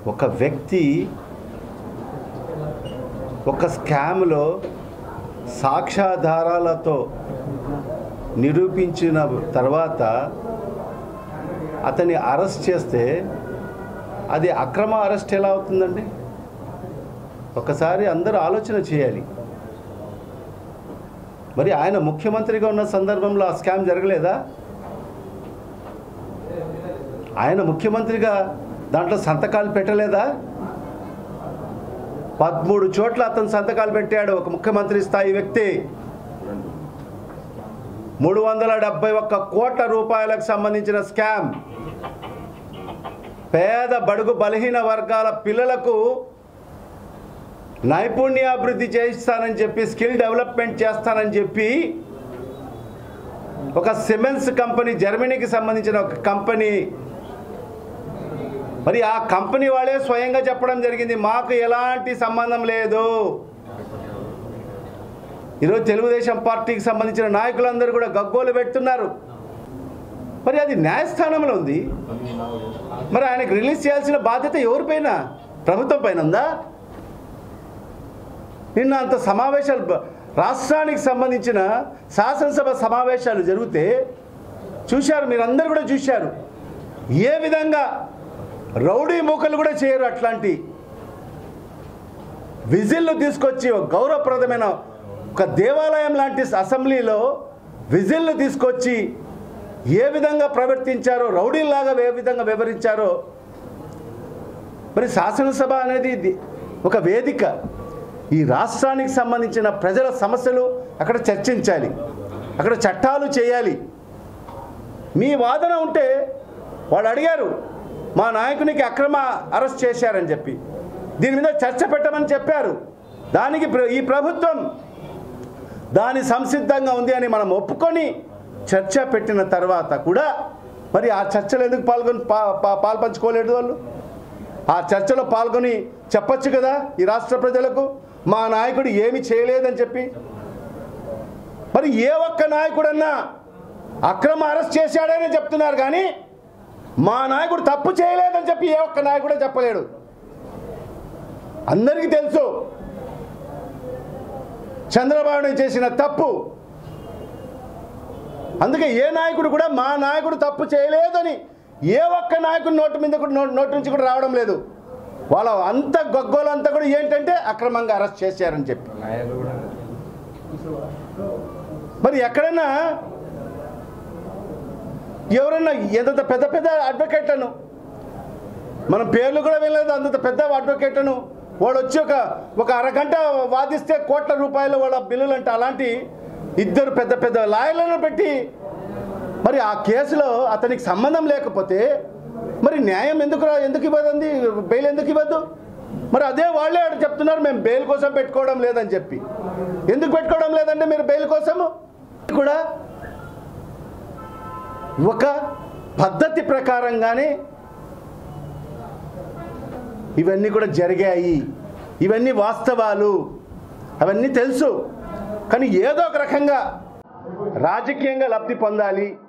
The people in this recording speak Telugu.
ఒక వ్యక్తి ఒక స్కామ్లో సాక్ష్యాధారాలతో నిరూపించిన తర్వాత అతన్ని అరెస్ట్ చేస్తే అది అక్రమ అరెస్ట్ ఎలా అవుతుందండి ఒకసారి అందరూ ఆలోచన చేయాలి మరి ఆయన ముఖ్యమంత్రిగా ఉన్న సందర్భంలో ఆ స్కామ్ జరగలేదా ఆయన ముఖ్యమంత్రిగా దాంట్లో సంతకాలు పెట్టలేదా పదమూడు చోట్ల అతను సంతకాలు పెట్టాడు ఒక ముఖ్యమంత్రి స్థాయి వ్యక్తి మూడు వందల డెబ్బై ఒక్క కోట్ల రూపాయలకు సంబంధించిన స్కామ్ పేద బడుగు బలహీన వర్గాల పిల్లలకు నైపుణ్యాభివృద్ధి చేయిస్తానని చెప్పి స్కిల్ డెవలప్మెంట్ చేస్తానని చెప్పి ఒక సిమెన్స్ కంపెనీ జర్మనీకి సంబంధించిన ఒక కంపెనీ మరి ఆ కంపెనీ వాళ్ళే స్వయంగా చెప్పడం జరిగింది మాకు ఎలాంటి సంబంధం లేదు ఈరోజు తెలుగుదేశం పార్టీకి సంబంధించిన నాయకులందరూ కూడా గగ్గోలు పెడుతున్నారు మరి అది న్యాయస్థానంలో ఉంది మరి ఆయనకు రిలీజ్ చేయాల్సిన బాధ్యత ఎవరిపైన ప్రభుత్వం పైన ఉందా నిన్న అంత సమావేశాలు బ- రాష్ట్రానికి సంబంధించిన శాసనసభ సమావేశాలు జరిగితే చూశారు మీరందరూ కూడా చూశారు ఏ విధంగా రౌడీ మూకలు కూడా చేయరు అట్లాంటి విజిల్లు తీసుకొచ్చి ఒక గౌరవప్రదమైన ఒక దేవాలయం లాంటి అసెంబ్లీలో విజిల్లు తీసుకొచ్చి ఏ విధంగా ప్రవర్తించారో రౌడీలాగా ఏ విధంగా వివరించారో మరి శాసనసభ అనేది ఇది ఒక వేదిక ఈ రాష్ట్రానికి సంబంధించిన ప్రజల సమస్యలు అక్కడ చర్చించాలి అక్కడ చట్టాలు చేయాలి మీ వాదన ఉంటే వాళ్ళు అడిగారు మా నాయకునికి అక్రమ అరెస్ట్ చేశారని చెప్పి దీని మీద చర్చ పెట్టమని చెప్పారు దానికి ప్ర- ఈ ప్రభుత్వం దాని సంసిద్ధంగా ఉంది అని మనం ఒప్పుకొని చర్చ పెట్టిన తర్వాత కూడా మరి ఆ చర్చలు ఎందుకు పాల్గొని పా పా- పాల్పంచుకోలేదు వాళ్ళు ఆ చర్చలో పాల్గొని చెప్పొచ్చు కదా ఈ రాష్ట్ర ప్రజలకు మా నాయకుడు ఏమి చేయలేదని చెప్పి మరి ఏ ఒక్క నాయకుడన్నా అక్రమ అరెస్ట్ చేశాడని చెప్తున్నారు కానీ మా నాయకుడు తప్పు చేయలేదని చెప్పి ఏ ఒక్క నాయకుడే చెప్పలేడు అందరికీ తెలుసు చంద్రబాబు నాయుడు చేసిన తప్పు అందుకే ఏ నాయకుడు కూడా మా నాయకుడు తప్పు చేయలేదని ఏ ఒక్క నాయకుడి నోటు మీద కూడా నోటి నోటి నుంచి కూడా రావడం లేదు వాళ్ళ అంత గొగ్గోలంతా కూడా ఏంటంటే అక్రమంగా అరెస్ట్ చేశారని చెప్పి మరి ఎక్కడైనా ఎవరైనా ఎంత పెద్ద పెద్ద అడ్వకేట్లను మనం పేర్లు కూడా వినలేదు అంత పెద్ద అడ్వకేట్లను వాడు వచ్చి ఒక ఒక అరగంట వాదిస్తే కోట్ల రూపాయలు వాళ్ళ బిల్లులు అంటే అలాంటి ఇద్దరు పెద్ద పెద్ద లాయర్లను పెట్టి మరి ఆ కేసులో అతనికి సంబంధం లేకపోతే మరి న్యాయం ఎందుకు రా- ఎందుకు ఇవ్వదండి బెయిల్ ఎందుకు ఇవ్వద్దు మరి అదే వాళ్ళే అక్కడ చెప్తున్నారు మేము బెయిల్ కోసం పెట్టుకోవడం లేదని చెప్పి ఎందుకు పెట్టుకోవడం లేదంటే మీరు బెయిల్ కోసము కూడా ఒక పద్ధతి ప్రకారంగానే ఇవన్నీ కూడా జరిగాయి ఇవన్నీ వాస్తవాలు అవన్నీ తెలుసు కానీ ఏదో ఒక రకంగా రాజకీయంగా లబ్ధి పొందాలి